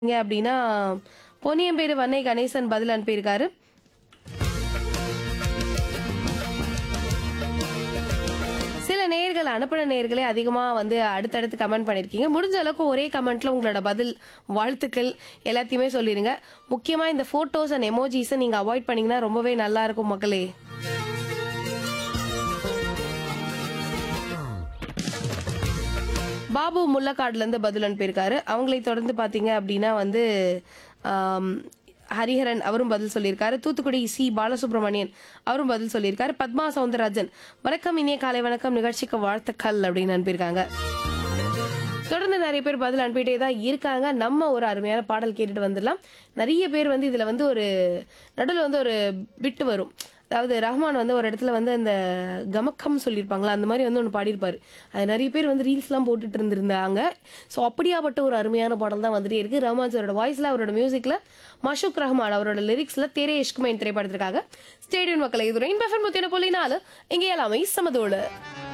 இங்க அப்படின்னா பொன்னியம்பேடு வன்னை கணேசன் பதில் அனுப்பியிருக்காரு சில நேர்கள் அனுப்பின நேர்களே அதிகமா வந்து அடுத்தடுத்து கமெண்ட் பண்ணிருக்கீங்க முடிஞ்ச அளவுக்கு ஒரே கமெண்ட்ல உங்களோட பதில் வாழ்த்துக்கள் எல்லாத்தையுமே சொல்லிருங்க முக்கியமா இந்த போட்டோஸ் அண்ட் எமோஜிஸை நீங்க அவாய்ட் பண்ணீங்கன்னா ரொம்பவே நல்லா இருக்கும் மக்களே பாபு முல்லக்காடுல இருந்து பதில் அனுப்பியிருக்காரு அவங்களை தொடர்ந்து பாத்தீங்க அப்படின்னா வந்து ஆம், ஹரிஹரன் அவரும் பதில் சொல்லியிருக்காரு தூத்துக்குடி சி பாலசுப்ரமணியன் அவரும் பதில் சொல்லியிருக்காரு பத்மா சவுந்தரராஜன் வணக்கம் இனிய காலை வணக்கம் நிகழ்ச்சிக்கு வாழ்த்துக்கள் அப்படின்னு அனுப்பியிருக்காங்க தொடர்ந்து நிறைய பேர் பதில் அனுப்பிட்டே தான் இருக்காங்க நம்ம ஒரு அருமையான பாடல் கேட்டுட்டு வந்துடலாம் நிறைய பேர் வந்து இதுல வந்து ஒரு நடுவில் வந்து ஒரு பிட்டு வரும் அதாவது ரஹ்மான் வந்து ஒரு இடத்துல வந்து அந்த கமக்கம் சொல்லியிருப்பாங்களா அந்த மாதிரி வந்து ஒன்று பாடியிருப்பாரு அது நிறைய பேர் வந்து ரீல்ஸ்லாம் போட்டுட்டு இருந்திருந்தாங்க ஸோ அப்படியாப்பட்ட ஒரு அருமையான பாடல் தான் வந்துட்டே இருக்கு ரஹ்மான் சாரோட வாய்ஸ்ல அவரோட மியூசிக்ல மஷூக் ரஹ்மான் அவரோட லிரிக்ஸ்ல தெரே இஷ்குமைன் திரைப்படத்திற்காக ஸ்டேடியம் மக்களை இது ரெயின் பஃபன் முத்தின போலினால இங்கே எல்லாமே சமதோடு